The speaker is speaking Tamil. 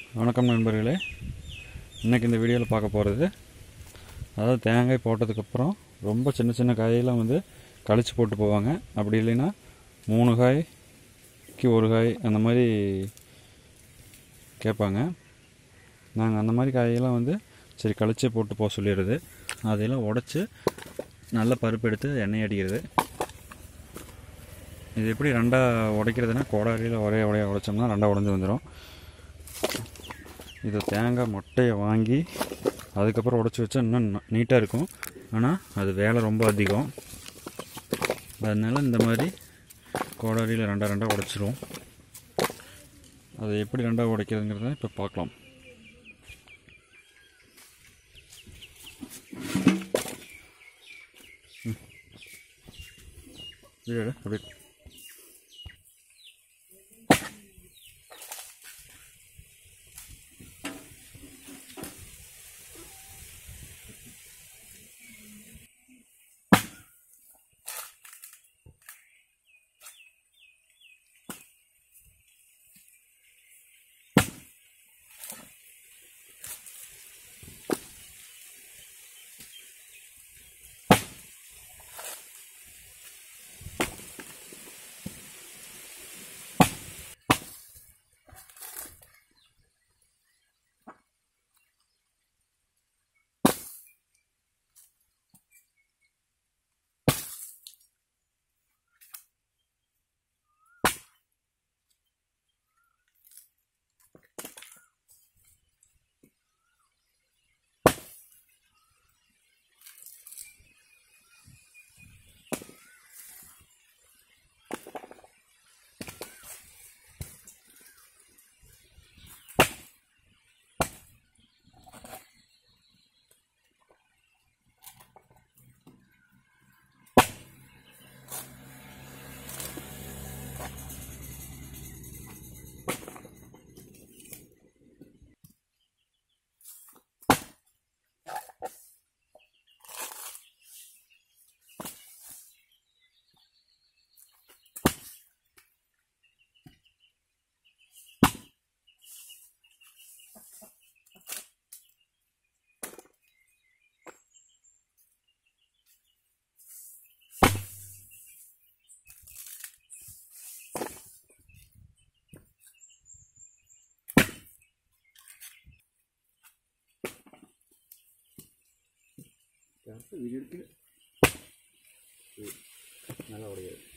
வணக்கம் நண்பர்களே இன்றைக்கி இந்த வீடியோவில் பார்க்க போகிறது அதாவது தேங்காய் போட்டதுக்கப்புறம் ரொம்ப சின்ன சின்ன காயெல்லாம் வந்து கழிச்சு போட்டு போவாங்க அப்படி இல்லைன்னா மூணு காய்க்கு ஒரு காய் அந்த மாதிரி கேட்பாங்க நாங்கள் அந்த மாதிரி காயெல்லாம் வந்து சரி கழிச்சே போட்டு போக சொல்லிடுறது அதையெல்லாம் உடச்சி நல்ல பருப்பு எடுத்து எண்ணெய் அடிக்கிறது இது எப்படி ரெண்டாக உடைக்கிறதுனா கோடாரியில் ஒரே உடைய உடைச்சோம்னா ரெண்டாக உடஞ்சி வந்துடும் இது தேங்காய் மொட்டையை வாங்கி அதுக்கப்புறம் உடச்சி வச்சா இன்னும் நீட்டாக இருக்கும் ஆனால் அது வேலை ரொம்ப அதிகம் அதனால இந்த மாதிரி கோடாரியில் ரெண்டாக ரெண்டாக உடைச்சிரும் அதை எப்படி ரெண்டாக உடைக்கிறதுங்கிறத இப்போ பார்க்கலாம் ம். இது எடு, அப்படியே வீடியோ எடுத்து நல்லா உடையாது